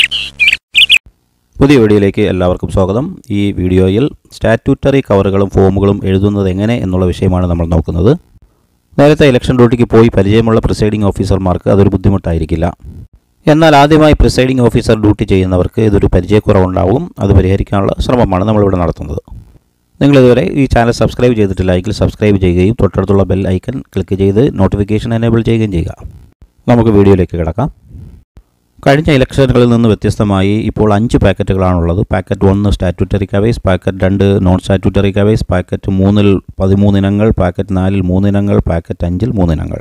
പുതിയ വീഡിയോയിലേക്ക് എല്ലാവർക്കും സ്വാഗതം ഈ വീഡിയോയിൽ സ്റ്റാറ്റ്യൂട്ടറി കവറുകളും ഫോമുകളും എഴുതുന്നത് എങ്ങനെ എന്നുള്ള വിഷയമാണ് നമ്മൾ നോക്കുന്നത് നേരത്തെ ഇലക്ഷൻ ഡ്യൂട്ടിക്ക് പോയി പരിചയമുള്ള പ്രിസൈഡിംഗ് ഓഫീസർമാർക്ക് അതൊരു ബുദ്ധിമുട്ടായിരിക്കില്ല എന്നാൽ ആദ്യമായി പ്രിസൈഡിംഗ് ഓഫീസർ ഡ്യൂട്ടി ചെയ്യുന്നവർക്ക് ഇതൊരു പരിചയക്കുറവുണ്ടാവും അത് പരിഹരിക്കാനുള്ള ശ്രമമാണ് നമ്മളിവിടെ നടത്തുന്നത് നിങ്ങളിതുവരെ ഈ ചാനൽ സബ്സ്ക്രൈബ് ചെയ്തിട്ടില്ല എങ്കിൽ സബ്സ്ക്രൈബ് ചെയ്യുകയും തൊട്ടടുത്തുള്ള ബെൽ ഐക്കൺ ക്ലിക്ക് ചെയ്ത് നോട്ടിഫിക്കേഷൻ എനേബിൾ ചെയ്യുകയും ചെയ്യുക നമുക്ക് വീഡിയോയിലേക്ക് കിടക്കാം കഴിഞ്ഞ ഇലക്ഷനുകളിൽ നിന്ന് വ്യത്യസ്തമായി ഇപ്പോൾ അഞ്ച് പാക്കറ്റുകളാണുള്ളത് പാക്കറ്റ് ഒന്ന് സ്റ്റാറ്റ്യൂട്ടറി കവേസ് പാക്കറ്റ് രണ്ട് നോൺ സ്റ്റാറ്റ്യൂട്ടറി കവേസ് പാക്കറ്റ് മൂന്നിൽ പതിമൂന്ന് ഇനങ്ങൾ പാക്കറ്റ് നാലിൽ മൂന്ന് ഇനങ്ങൾ പാക്കറ്റ് അഞ്ചിൽ മൂന്ന് ഇനങ്ങൾ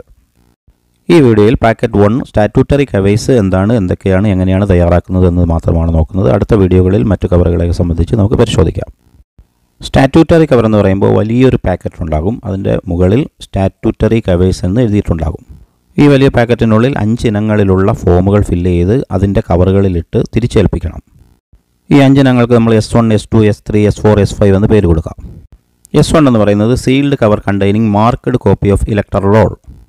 ഈ വീഡിയോയിൽ പാക്കറ്റ് വൺ സ്റ്റാറ്റ്യൂട്ടറി കവേസ് എന്താണ് എന്തൊക്കെയാണ് എങ്ങനെയാണ് തയ്യാറാക്കുന്നത് എന്ന് മാത്രമാണ് നോക്കുന്നത് അടുത്ത വീഡിയോകളിൽ മറ്റു കവറുകളെ സംബന്ധിച്ച് നമുക്ക് പരിശോധിക്കാം സ്റ്റാറ്റ്യൂട്ടറി കവർ എന്ന് പറയുമ്പോൾ വലിയൊരു പാക്കറ്റ് ഉണ്ടാകും അതിൻ്റെ മുകളിൽ സ്റ്റാറ്റ്യൂട്ടറി കവേഴ്സ് എന്ന് എഴുതിയിട്ടുണ്ടാകും ഈ വലിയ പാക്കറ്റിനുള്ളിൽ അഞ്ച് ഇനങ്ങളിലുള്ള ഫോമുകൾ ഫില്ല് ചെയ്ത് അതിൻ്റെ കവറുകളിലിട്ട് തിരിച്ചേൽപ്പിക്കണം ഈ അഞ്ച് ഇനങ്ങൾക്ക് നമ്മൾ S one S two S three S four S five എന്ന് പേര് കൊടുക്കാം എസ് വൺ എന്ന് പറയുന്നത് sealed cover containing marked copy of elector roll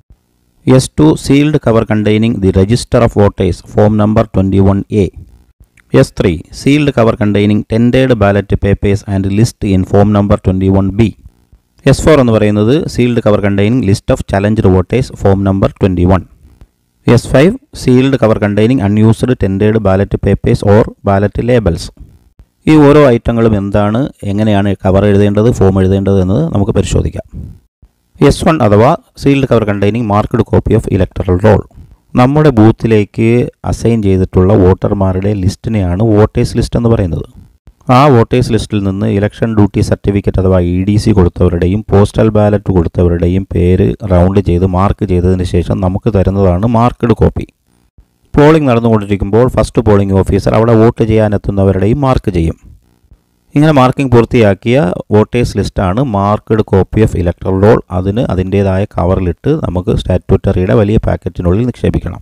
S two sealed cover containing the register of voters form number twenty one A S three sealed cover containing tendered ballot papers and list in form number twenty one B S four എന്ന് പറയുന്നത് sealed cover containing list of challenged voters form number twenty one S five sealed cover containing unused tendered ballot papers or ballot labels ഈ ഓരോ ഐറ്റങ്ങളും എന്താണ് എങ്ങനെയാണ് cover എഴുതേണ്ടത് form എഴുതേണ്ടത് എന്നത് നമുക്ക് പരിശോധിക്കാം എസ് വൺ അഥവാ sealed cover containing marked copy of electoral roll നമ്മുടെ ബൂത്തിലേക്ക് അസൈൻ ചെയ്തിട്ടുള്ള വോട്ടർമാരുടെ ലിസ്റ്റിനെയാണ് വോട്ടേഴ്സ് ലിസ്റ്റ് എന്ന് പറയുന്നത് ആ വോട്ടേഴ്സ് ലിസ്റ്റിൽ നിന്ന് ഇലക്ഷൻ ഡ്യൂട്ടി സർട്ടിഫിക്കറ്റ് അഥവാ ഇ ഡി സി കൊടുത്തവരുടെയും പോസ്റ്റൽ ബാലറ്റ് കൊടുത്തവരുടെയും പേര് റൗണ്ട് ചെയ്ത് മാർക്ക് ചെയ്തതിന് ശേഷം നമുക്ക് തരുന്നതാണ് മാർക്ക്ഡ് കോപ്പി പോളിംഗ് നടന്നുകൊണ്ടിരിക്കുമ്പോൾ ഫസ്റ്റ് പോളിംഗ് ഓഫീസർ അവിടെ വോട്ട് ചെയ്യാനെത്തുന്നവരുടെയും മാർക്ക് ചെയ്യും ഇങ്ങനെ മാർക്കിംഗ് പൂർത്തിയാക്കിയ വോട്ടേഴ്സ് ലിസ്റ്റാണ് marked copy of electoral roll അതിന് അതിൻ്റേതായ കവറിലിട്ട് നമുക്ക് സ്റ്റാറ്റ്യൂട്ടറിയുടെ വലിയ പാക്കറ്റിനുള്ളിൽ നിക്ഷേപിക്കണം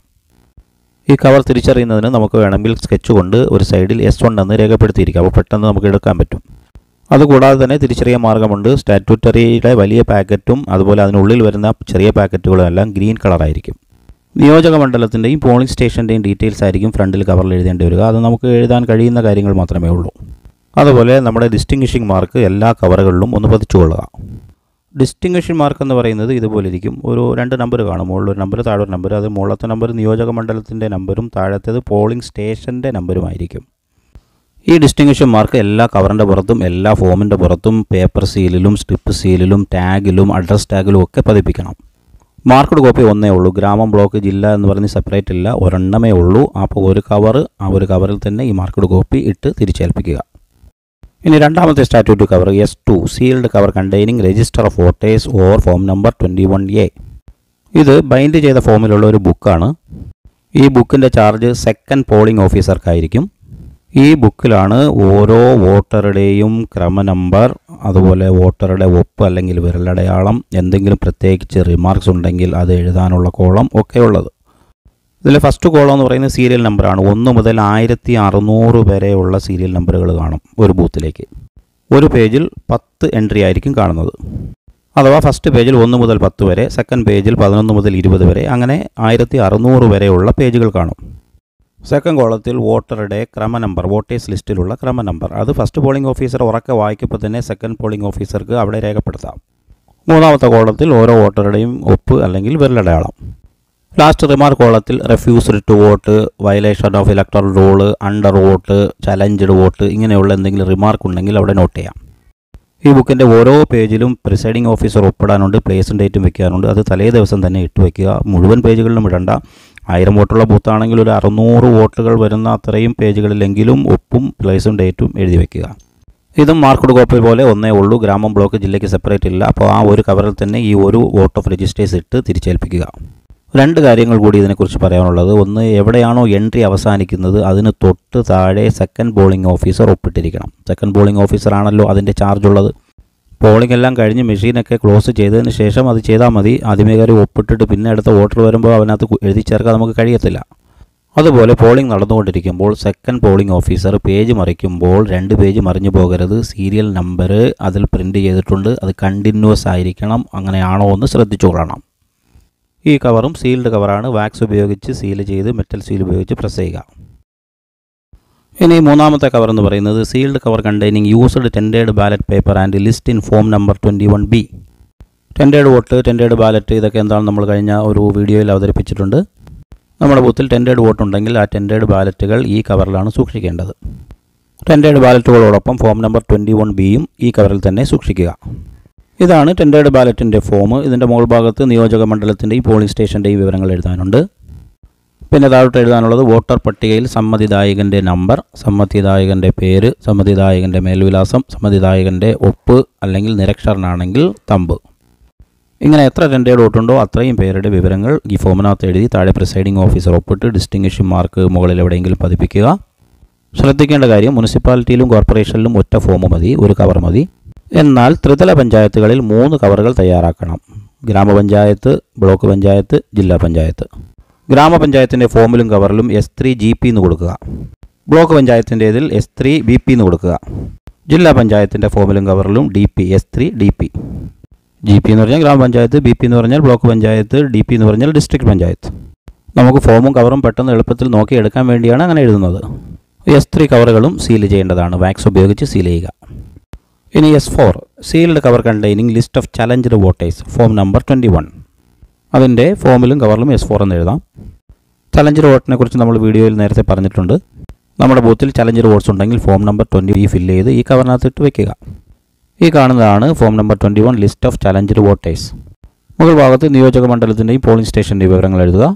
ഈ കവർ തിരിച്ചറിയുന്നതിന് നമുക്ക് വേണമെങ്കിൽ സ്കെച്ച് കൊണ്ട് ഒരു സൈഡിൽ എസ് വൺ എന്ന് രേഖപ്പെടുത്തിയിരിക്കാം അപ്പോൾ പെട്ടെന്ന് നമുക്ക് എടുക്കാൻ പറ്റും അതുകൂടാതെ തന്നെ തിരിച്ചറിയാൻ മാർഗമുണ്ട് സ്റ്റാറ്റ്യൂട്ടറിയുടെ വലിയ പാക്കറ്റും അതുപോലെ അതിനുള്ളിൽ വരുന്ന ചെറിയ പാക്കറ്റുകളും എല്ലാം ഗ്രീൻ കളറായിരിക്കും നിയോജക മണ്ഡലത്തിൻ്റെയും പോളിംഗ് സ്റ്റേഷൻ്റെയും ഡീറ്റെയിൽസ് ആയിരിക്കും ഫ്രണ്ടിൽ കവറിൽ എഴുതേണ്ടി വരിക അത് നമുക്ക് എഴുതാൻ കഴിയുന്ന കാര്യങ്ങൾ മാത്രമേ ഉള്ളൂ അതുപോലെ നമ്മുടെ ഡിസ്റ്റിങ്വിഷിംഗ് മാർക്ക് എല്ലാ കവറുകളിലും ഒന്ന് പതിച്ചു കൊള്ളുക ഡിസ്റ്റിങ്വിഷിംഗ് മാർക്ക് എന്ന് പറയുന്നത് ഇതുപോലെ ഇരിക്കും ഒരു രണ്ട് നമ്പർ കാണും മുകളിൽ ഒരു നമ്പർ താഴെ ഒരു നമ്പർ അത് മുകളിലത്തെ നമ്പർ നിയോജക മണ്ഡലത്തിൻ്റെ നമ്പരും താഴത്തേത് പോളിംഗ് സ്റ്റേഷൻ്റെ നമ്പരുമായിരിക്കും ഈ ഡിസ്റ്റിങ്വിഷൻ മാർക്ക് എല്ലാ കവറിൻ്റെ പുറത്തും എല്ലാ ഫോമിൻ്റെ പുറത്തും പേപ്പർ സീലിലും സ്ട്രിപ്പ് സീലിലും ടാഗിലും അഡ്രസ് ടാഗിലും ഒക്കെ പതിപ്പിക്കണം മാർക്കഡ് കോപ്പി ഒന്നേ ഉള്ളൂ ഗ്രാമം ബ്ലോക്ക് ജില്ല എന്ന് പറഞ്ഞ് സെപ്പറേറ്റ് ഇല്ല ഒരെണ്ണമേ ഉള്ളൂ അപ്പോൾ ഒരു കവർ ആ ഒരു കവറിൽ തന്നെ ഈ മാർക്കഡ് കോപ്പി ഇട്ട് തിരിച്ചേൽപ്പിക്കുക ഇനി രണ്ടാമത്തെ statute cover S two sealed cover containing register of voters or form number twenty one A ഇത് ബൈൻഡ് ചെയ്ത ഫോമിലുള്ള ഒരു ബുക്കാണ് ഈ ബുക്കിൻ്റെ ചാർജ് സെക്കൻഡ് പോളിംഗ് ഓഫീസർക്കായിരിക്കും ഈ ബുക്കിലാണ് ഓരോ വോട്ടറുടെയും ക്രമ നമ്പർ അതുപോലെ വോട്ടറുടെ ഒപ്പ് അല്ലെങ്കിൽ വിരലടയാളം എന്തെങ്കിലും പ്രത്യേകിച്ച് റിമാർക്സ് ഉണ്ടെങ്കിൽ അത് എഴുതാനുള്ള കോളം ഒക്കെ ഉള്ളത് ഇതിൽ ഫസ്റ്റ് കോളം എന്ന് പറയുന്നത് സീരിയൽ നമ്പറാണ് ഒന്ന് മുതൽ ആയിരത്തി അറുന്നൂറ് വരെയുള്ള സീരിയൽ നമ്പറുകൾ കാണും ഒരു ബൂത്തിലേക്ക് ഒരു പേജിൽ പത്ത് എൻട്രി ആയിരിക്കും കാണുന്നത് അഥവാ ഫസ്റ്റ് പേജിൽ ഒന്ന് മുതൽ പത്ത് വരെ സെക്കൻഡ് പേജിൽ പതിനൊന്ന് മുതൽ ഇരുപത് വരെ അങ്ങനെ ആയിരത്തി അറുന്നൂറ് വരെയുള്ള പേജുകൾ കാണും സെക്കൻഡ് കോളത്തിൽ വോട്ടറുടെ ക്രമ നമ്പർ വോട്ടേഴ്സ് ലിസ്റ്റിലുള്ള ക്രമ നമ്പർ അത് ഫസ്റ്റ് പോളിംഗ് ഓഫീസർ ഉറക്കെ വായിക്കുമ്പോൾ തന്നെ സെക്കൻഡ് പോളിംഗ് ഓഫീസർക്ക് അവിടെ രേഖപ്പെടുത്താം മൂന്നാമത്തെ കോളത്തിൽ ഓരോ വോട്ടറുടെയും ഒപ്പ് അല്ലെങ്കിൽ വിരലടയാളം ലാസ്റ്റ് റിമാർക്ക് കോളത്തിൽ refused to vote violation of electoral rule under vote challenged vote ഇങ്ങനെയുള്ള എന്തെങ്കിലും റിമാർക്ക് ഉണ്ടെങ്കിൽ അവിടെ നോട്ട് ചെയ്യാം ഈ ബുക്കിൻ്റെ ഓരോ പേജിലും പ്രിസൈഡിംഗ് ഓഫീസർ ഒപ്പിടാനുണ്ട് പ്ലേസും ഡേറ്റും വെക്കാനുണ്ട് അത് തലേ ദിവസം തന്നെ ഇട്ട് വയ്ക്കുക മുഴുവൻ പേജുകളിലും ഇടണ്ട ആയിരം വോട്ടുള്ള ബൂത്താണെങ്കിൽ ഒരു അറുന്നൂറ് വോട്ടുകൾ വരുന്ന അത്രയും പേജുകളിലെങ്കിലും ഒപ്പും പ്ലേസും ഡേറ്റും എഴുതി വയ്ക്കുക ഇതും മാർക്കഡ് കോപ്പി പോലെ ഒന്നേ ഉള്ളൂ ഗ്രാമം ബ്ലോക്ക് ജില്ലയ്ക്ക് സെപ്പറേറ്റ് ഇല്ല അപ്പോൾ ആ ഒരു കവറിൽ തന്നെ ഈ ഒരു വോട്ട് ഓഫ് രജിസ്റ്റേഴ്സ് ഇട്ട് തിരിച്ചേൽപ്പിക്കുക രണ്ട് കാര്യങ്ങൾ കൂടി ഇതിനെക്കുറിച്ച് പറയാനുള്ളത് ഒന്ന് എവിടെയാണോ എൻട്രി അവസാനിക്കുന്നത് അതിന് തൊട്ട് താഴെ സെക്കൻഡ് പോളിംഗ് ഓഫീസർ ഒപ്പിട്ടിരിക്കണം സെക്കൻഡ് പോളിംഗ് ഓഫീസർ ആണല്ലോ അതിൻ്റെ ചാർജ് ഉള്ളത് പോളിംഗ് എല്ലാം കഴിഞ്ഞ് മെഷീനൊക്കെ ക്ലോസ് ചെയ്തതിന് ശേഷം അത് ചെയ്താൽ മതി ആദ്യമേ കയറി ഒപ്പിട്ടിട്ട് പിന്നെ അടുത്ത വോട്ടർ വരുമ്പോൾ അതിനകത്ത് കു- എഴുതി ചേർക്കാൻ നമുക്ക് കഴിയത്തില്ല അതുപോലെ പോളിംഗ് നടന്നുകൊണ്ടിരിക്കുമ്പോൾ സെക്കൻഡ് പോളിംഗ് ഓഫീസർ പേജ് മറിക്കുമ്പോൾ രണ്ട് പേജ് മറിഞ്ഞു പോകരുത് സീരിയൽ നമ്പർ അതിൽ പ്രിൻ്റ് ചെയ്തിട്ടുണ്ട് അത് കണ്ടിന്യൂസ് ആയിരിക്കണം അങ്ങനെയാണോ എന്ന് ശ്രദ്ധിച്ചു കൊള്ളണം ഈ കവറും സീൽഡ് കവറാണ് വാക്സ് ഉപയോഗിച്ച് സീൽ ചെയ്ത് മെറ്റൽ സീൽ ഉപയോഗിച്ച് പ്രസ് ചെയ്യുക ഇനി മൂന്നാമത്തെ കവർ എന്ന് പറയുന്നത് sealed cover containing used tendered ballot paper and list in form number twenty one B tendered vote tendered ballot ഇതൊക്കെ എന്താണ് നമ്മൾ കഴിഞ്ഞ ഒരു വീഡിയോയിൽ അവതരിപ്പിച്ചിട്ടുണ്ട് നമ്മുടെ ബൂത്തിൽ ടെൻഡേഡ് വോട്ട് ഉണ്ടെങ്കിൽ ആ ടെൻഡേഡ് ബാലറ്റുകൾ ഈ കവറിലാണ് സൂക്ഷിക്കേണ്ടത് ടെൻഡേഡ് ബാലറ്റുകളോടൊപ്പം ഫോം നമ്പർ ട്വൻറ്റി വൺ ബിയും ഈ കവറിൽ തന്നെ സൂക്ഷിക്കുക ഇതാണ് ടെൻഡേഡ് ബാലറ്റിൻ്റെ ഫോം ഇതിൻ്റെ മുകൾ ഭാഗത്ത് നിയോജക മണ്ഡലത്തിൻ്റെയും പോളിംഗ് സ്റ്റേഷൻ്റെയും വിവരങ്ങൾ എഴുതാനുണ്ട് പിന്നെ താഴോട്ട് എഴുതാനുള്ളത് വോട്ടർ പട്ടികയിൽ സമ്മതിദായകൻ്റെ നമ്പർ സമ്മതിദായകൻ്റെ പേര് സമ്മതിദായകൻ്റെ മേൽവിലാസം സമ്മതിദായകൻ്റെ ഒപ്പ് അല്ലെങ്കിൽ നിരക്ഷരനാണെങ്കിൽ തമ്പ് ഇങ്ങനെ എത്ര ടെൻഡേഡ് വോട്ടുണ്ടോ അത്രയും പേരുടെ വിവരങ്ങൾ ഈ ഫോമിനകത്ത് എഴുതി താഴെ പ്രിസൈഡിംഗ് ഓഫീസർ ഒപ്പിട്ട് ഡിസ്റ്റിങ്ഷൻ മാർക്ക് മുകളിൽ എവിടെയെങ്കിലും പതിപ്പിക്കുക ശ്രദ്ധിക്കേണ്ട കാര്യം മുനിസിപ്പാലിറ്റിയിലും കോർപ്പറേഷനിലും ഒറ്റ ഫോം മതി ഒരു കവർ മതി എന്നാൽ ത്രിതല പഞ്ചായത്തുകളിൽ മൂന്ന് കവറുകൾ തയ്യാറാക്കണം ഗ്രാമപഞ്ചായത്ത് ബ്ലോക്ക് പഞ്ചായത്ത് ജില്ലാ പഞ്ചായത്ത് ഗ്രാമപഞ്ചായത്തിൻ്റെ ഫോമിലും കവറിലും എസ് ത്രീ ജി പി എന്ന് കൊടുക്കുക ബ്ലോക്ക് പഞ്ചായത്തിൻ്റേതിൽ എസ് ത്രീ ബി പി എന്ന് കൊടുക്കുക ജില്ലാ പഞ്ചായത്തിൻ്റെ ഫോമിലും കവറിലും D P S three D P G P എന്ന് പറഞ്ഞാൽ ഗ്രാമപഞ്ചായത്ത് ബി പി എന്ന് പറഞ്ഞാൽ ബ്ലോക്ക് പഞ്ചായത്ത് ഡി പി എന്ന് പറഞ്ഞാൽ ഡിസ്ട്രിക്ട് പഞ്ചായത്ത് നമുക്ക് ഫോമും കവറും പെട്ടെന്ന് എളുപ്പത്തിൽ നോക്കി എടുക്കാൻ വേണ്ടിയാണ് അങ്ങനെ എഴുതുന്നത് എസ് ത്രീ കവറുകളും സീൽ ചെയ്യേണ്ടതാണ് വാക്സ് ഉപയോഗിച്ച് സീൽ ചെയ്യുക ഇനി S four sealed cover containing list of challenged voters form number twenty one അതിൻ്റെ ഫോമിലും കവറിലും എസ് ഫോർ എന്ന് എഴുതാം ചലഞ്ചഡ് വോട്ടിനെ കുറിച്ച് നമ്മൾ വീഡിയോയിൽ നേരത്തെ പറഞ്ഞിട്ടുണ്ട് നമ്മുടെ ബൂത്തിൽ ചലഞ്ചഡ് വോട്ട്സ് ഉണ്ടെങ്കിൽ form number twenty B fill ചെയ്ത് ഈ കവറിനകത്ത് ഇട്ട് വെക്കുക ഈ കാണുന്നതാണ് form number twenty one list of challenged voters മുകൾ ഭാഗത്ത് നിയോജക മണ്ഡലത്തിൻ്റെയും പോളിംഗ് സ്റ്റേഷൻ്റെയും വിവരങ്ങൾ എഴുതുക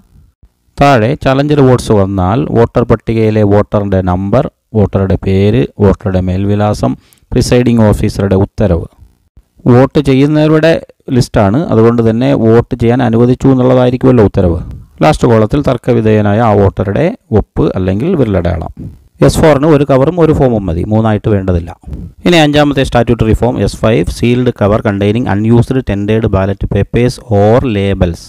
താഴെ ചലഞ്ചഡ് വോട്ട്സ് വന്നാൽ വോട്ടർ പട്ടികയിലെ വോട്ടറിൻ്റെ നമ്പർ വോട്ടറുടെ പേര് വോട്ടറുടെ മേൽവിലാസം പ്രിസൈഡിംഗ് ഓഫീസറുടെ ഉത്തരവ് വോട്ട് ചെയ്യുന്നവരുടെ ലിസ്റ്റാണ് അതുകൊണ്ട് തന്നെ വോട്ട് ചെയ്യാൻ അനുവദിച്ചു എന്നുള്ളതായിരിക്കുമല്ലോ ഉത്തരവ് ലാസ്റ്റ് കോളത്തിൽ തർക്കവിധേയനായ ആ വോട്ടറുടെ ഒപ്പ് അല്ലെങ്കിൽ വിരലടയാളം എസ് ഫോറിന് ഒരു കവറും ഒരു ഫോമും മതി മൂന്നായിട്ട് വേണ്ടതില്ല ഇനി അഞ്ചാമത്തെ statutory form S five sealed cover containing unused tendered ballot papers or labels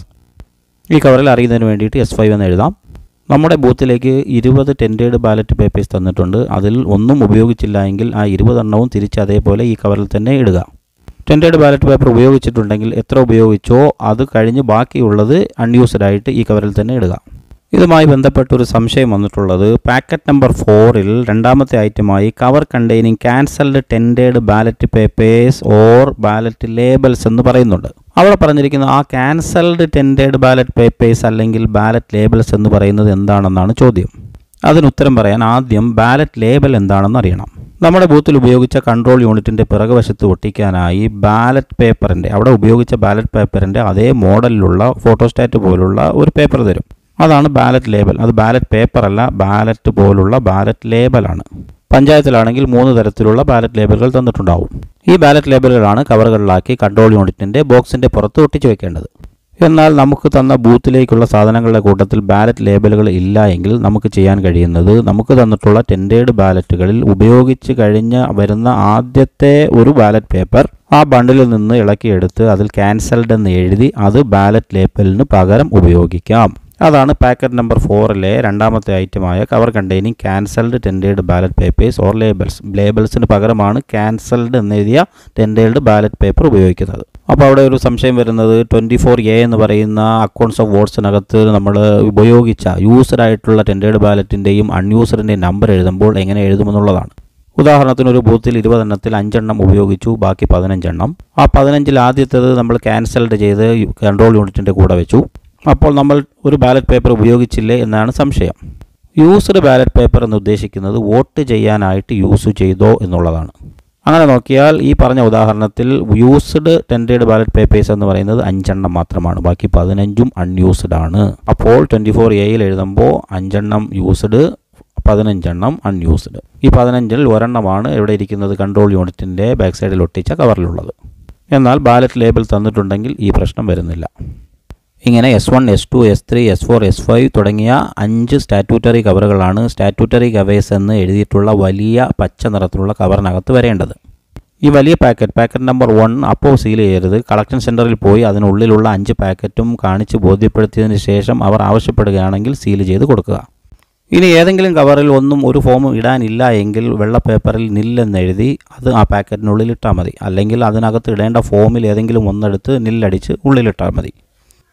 ഈ കവറിൽ അറിയുന്നതിന് വേണ്ടിയിട്ട് എസ് ഫൈവ് എന്ന് എഴുതാം നമ്മുടെ ബൂത്തിലേക്ക് ഇരുപത് ടെൻഡേഡ് ബാലറ്റ് പേപ്പേഴ്സ് തന്നിട്ടുണ്ട് അതിൽ ഒന്നും ഉപയോഗിച്ചില്ല എങ്കിൽ ആ ഇരുപതെണ്ണവും തിരിച്ച് അതേപോലെ ഈ കവറിൽ തന്നെ ഇടുക ടെൻഡേഡ് ബാലറ്റ് പേപ്പർ ഉപയോഗിച്ചിട്ടുണ്ടെങ്കിൽ എത്ര ഉപയോഗിച്ചോ അത് കഴിഞ്ഞ് ബാക്കിയുള്ളത് അൺയൂസ്ഡ് ആയിട്ട് ഈ കവറിൽ തന്നെ ഇടുക ഇതുമായി ബന്ധപ്പെട്ട ഒരു സംശയം വന്നിട്ടുള്ളത് പാക്കറ്റ് നമ്പർ ഫോറിൽ രണ്ടാമത്തെ ഐറ്റമായി cover containing cancelled tendered ballot papers or ballot labels എന്ന് പറയുന്നുണ്ട് അവിടെ പറഞ്ഞിരിക്കുന്ന ആ ക്യാൻസൽഡ് ടെൻഡേഡ് ബാലറ്റ് പേപ്പേഴ്സ് അല്ലെങ്കിൽ ബാലറ്റ് ലേബൽസ് എന്ന് പറയുന്നത് എന്താണെന്നാണ് ചോദ്യം അതിന് ഉത്തരം പറയാൻ ആദ്യം ബാലറ്റ് ലേബൽ എന്താണെന്ന് അറിയണം നമ്മുടെ ബൂത്തിൽ ഉപയോഗിച്ച കൺട്രോൾ യൂണിറ്റിൻ്റെ പിറകുവശത്ത് ഒട്ടിക്കാനായി ബാലറ്റ് പേപ്പറിൻ്റെ അവിടെ ഉപയോഗിച്ച ബാലറ്റ് പേപ്പറിൻ്റെ അതേ മോഡലിലുള്ള ഫോട്ടോസ്റ്റാറ്റ് പോലുള്ള ഒരു പേപ്പർ തരും അതാണ് ബാലറ്റ് ലേബൽ അത് ബാലറ്റ് പേപ്പർ അല്ല ബാലറ്റ് പോലുള്ള ബാലറ്റ് ലേബലാണ് പഞ്ചായത്തിലാണെങ്കിൽ മൂന്ന് തരത്തിലുള്ള ബാലറ്റ് ലേബലുകൾ തന്നിട്ടുണ്ടാവും ഈ ബാലറ്റ് ലേബലുകളാണ് കവറുകളിലാക്കി കൺട്രോൾ യൂണിറ്റിൻ്റെ ബോക്സിൻ്റെ പുറത്ത് ഒട്ടിച്ചു വെക്കേണ്ടത് എന്നാൽ നമുക്ക് തന്ന ബൂത്തിലേക്കുള്ള സാധനങ്ങളുടെ കൂട്ടത്തിൽ ബാലറ്റ് ലേബലുകൾ ഇല്ല എങ്കിൽ നമുക്ക് ചെയ്യാൻ കഴിയുന്നത് നമുക്ക് തന്നിട്ടുള്ള ടെൻഡേഡ് ബാലറ്റുകളിൽ ഉപയോഗിച്ച് കഴിഞ്ഞ് വരുന്ന ആദ്യത്തെ ഒരു ബാലറ്റ് പേപ്പർ ആ ബണ്ടിലിൽ നിന്ന് ഇളക്കിയെടുത്ത് അതിൽ ക്യാൻസൽഡ് എന്ന് എഴുതി അത് ബാലറ്റ് ലേബലിന് പകരം ഉപയോഗിക്കാം അതാണ് പാക്കറ്റ് നമ്പർ ഫോറിലെ രണ്ടാമത്തെ ഐറ്റമായ cover containing cancelled tendered ballot papers or labels ലേബൽസിന് പകരമാണ് ക്യാൻസൽഡ് എന്നെഴുതിയ ടെൻഡേഡ് ബാലറ്റ് പേപ്പർ ഉപയോഗിക്കുന്നത് അപ്പോൾ അവിടെ ഒരു സംശയം വരുന്നത് ട്വൻറ്റി ഫോർ എ എന്ന് പറയുന്ന അക്കൗണ്ട്സ് ഓഫ് വോട്ട്സിനകത്ത് നമ്മൾ ഉപയോഗിച്ച യൂസ്ഡ് ആയിട്ടുള്ള ടെൻഡേഡ് ബാലറ്റിൻ്റെയും അൺയൂസ്ഡിൻ്റെയും നമ്പർ എഴുതുമ്പോൾ എങ്ങനെ എഴുതുമെന്നുള്ളതാണ് ഉദാഹരണത്തിന് ഒരു ബൂത്തിൽ ഇരുപതെണ്ണത്തിൽ അഞ്ചെണ്ണം ഉപയോഗിച്ചു ബാക്കി പതിനഞ്ചെണ്ണം ആ പതിനഞ്ചിൽ ആദ്യത്തേത് നമ്മൾ ക്യാൻസൽഡ് ചെയ്ത് കൺട്രോൾ യൂണിറ്റിൻ്റെ കൂടെ വെച്ചു അപ്പോൾ നമ്മൾ ഒരു ബാലറ്റ് പേപ്പർ ഉപയോഗിച്ചില്ലേ എന്നാണ് സംശയം യൂസ്ഡ് ബാലറ്റ് പേപ്പർ എന്ന് ഉദ്ദേശിക്കുന്നത് വോട്ട് ചെയ്യാനായിട്ട് യൂസ് ചെയ്തോ എന്നുള്ളതാണ് അങ്ങനെ നോക്കിയാൽ ഈ പറഞ്ഞ ഉദാഹരണത്തിൽ യൂസ്ഡ് ടെൻഡേഡ് ബാലറ്റ് പേപ്പേഴ്സ് എന്ന് പറയുന്നത് അഞ്ചെണ്ണം മാത്രമാണ് ബാക്കി പതിനഞ്ചും അൺയൂസ്ഡ് ആണ് അപ്പോൾ ട്വൻറ്റി ഫോർ എയിൽ എഴുതുമ്പോൾ അഞ്ചെണ്ണം യൂസ്ഡ് പതിനഞ്ചെണ്ണം അൺയൂസ്ഡ് ഈ പതിനഞ്ചിൽ ഒരെണ്ണമാണ് ഇവിടെ ഇരിക്കുന്നത് കൺട്രോൾ യൂണിറ്റിൻ്റെ ബാക്ക് സൈഡിൽ ഒട്ടിച്ച കവറിലുള്ളത് എന്നാൽ ബാലറ്റ് ലേബൽ തന്നിട്ടുണ്ടെങ്കിൽ ഈ പ്രശ്നം വരുന്നില്ല ഇങ്ങനെ S one S two S three S four S five തുടങ്ങിയ അഞ്ച് സ്റ്റാറ്റ്യൂട്ടറി കവറുകളാണ് സ്റ്റാറ്റ്യൂട്ടറി കവേഴ്സ് എന്ന് എഴുതിയിട്ടുള്ള വലിയ പച്ച നിറത്തിലുള്ള കവറിനകത്ത് വരേണ്ടത് ഈ വലിയ പാക്കറ്റ് പാക്കറ്റ് നമ്പർ വൺ അപ്പോൾ സീൽ ചെയ്യരുത് കളക്ഷൻ സെൻറ്ററിൽ പോയി അതിനുള്ളിലുള്ള അഞ്ച് പാക്കറ്റും കാണിച്ച് ബോധ്യപ്പെടുത്തിയതിന് ശേഷം അവർ ആവശ്യപ്പെടുകയാണെങ്കിൽ സീൽ ചെയ്ത് കൊടുക്കുക ഇനി ഏതെങ്കിലും കവറിൽ ഒന്നും ഒരു ഫോമും ഇടാനില്ല എങ്കിൽ വെള്ള പേപ്പറിൽ നില്ലെന്ന് എഴുതി അത് ആ പാക്കറ്റിനുള്ളിൽ ഇട്ടാൽ മതി അല്ലെങ്കിൽ അതിനകത്ത് ഇടേണ്ട ഫോമിൽ ഏതെങ്കിലും ഒന്നെടുത്ത് നില്ലടിച്ച് ഉള്ളിലിട്ടാൽ മതി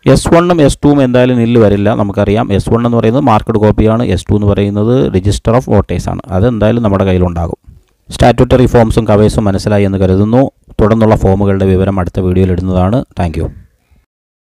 എസ് വണ്ണും എസ് ടുവും എന്തായാലും നില്ല് വരില്ല നമുക്കറിയാം എസ് വൺ എന്ന് പറയുന്നത് മാർക്കഡ് കോപ്പിയാണ് എസ് ടു എന്ന് പറയുന്നത് രജിസ്റ്റർ ഓഫ് വോട്ടേഴ്സാണ് അതെന്തായാലും നമ്മുടെ കയ്യിലുണ്ടാകും സ്റ്റാറ്റ്യൂട്ടറി ഫോംസും കവേഴ്സും മനസ്സിലായി എന്ന് കരുതുന്നു തുടർന്നുള്ള ഫോമുകളുടെ വിവരം അടുത്ത വീഡിയോയിൽ ഇടുന്നതാണ് താങ്ക്